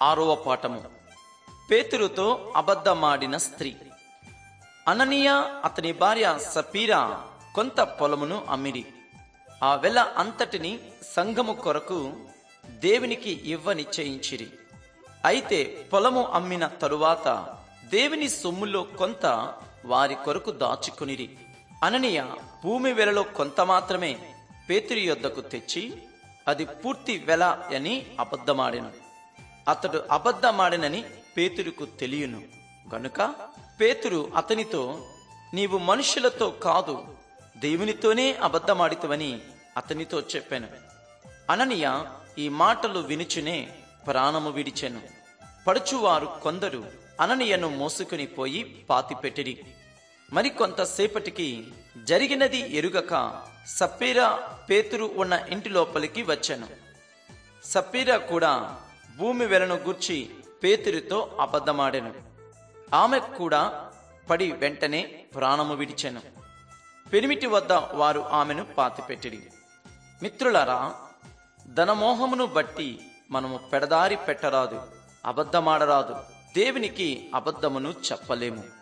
ఆరవ పాఠము పేతురుతో అబద్ధమాడిన స్త్రీ అననీయ అతని భార్య సపీరా కొంత పొలమును అమ్మిరి ఆ వెల అంతటిని సంఘము కొరకు దేవునికి ఇవ్వ నిశ్చయించిరి అయితే పొలము అమ్మిన తరువాత దేవుని సొమ్ములో కొంత వారి కొరకు దాచుకునిరి అననీయ భూమి వెలలో కొంత మాత్రమే పేతురి యొద్దకు తెచ్చి అది పూర్తి వెల అని అబద్ధమాడెను అతడు అబద్ధమాడెనని పేతురుకు తెలియను గనుక పేతురు అతనితో నీవు మనుషులతో కాదు దేవునితోనే అబద్ధమాడితవని అతనితో చెప్పాను అననీయ ఈ మాటలు వినుచునే ప్రాణము విడిచెను పడుచువారు కొందరు అననీయను మోసుకుని పోయి పాతిపెట్టిరి మరికొంతసేపటికి జరిగినది ఎరుగక సప్పీరా పేతురు ఉన్న ఇంటి లోపలికి వచ్చాను సప్పీరా కూడా భూమి వెలను గూర్చి పేతురితో అబద్ధమాడెను ఆమె కూడా పడి వెంటనే ప్రాణము విడిచెను పెనిమిటి వద్ద వారు ఆమెను పాతిపెట్టిరి మిత్రులారా ధనమోహమును బట్టి మనము పెడదారి పెట్టరాదు అబద్ధమాడరాదు దేవునికి అబద్ధమును చెప్పలేము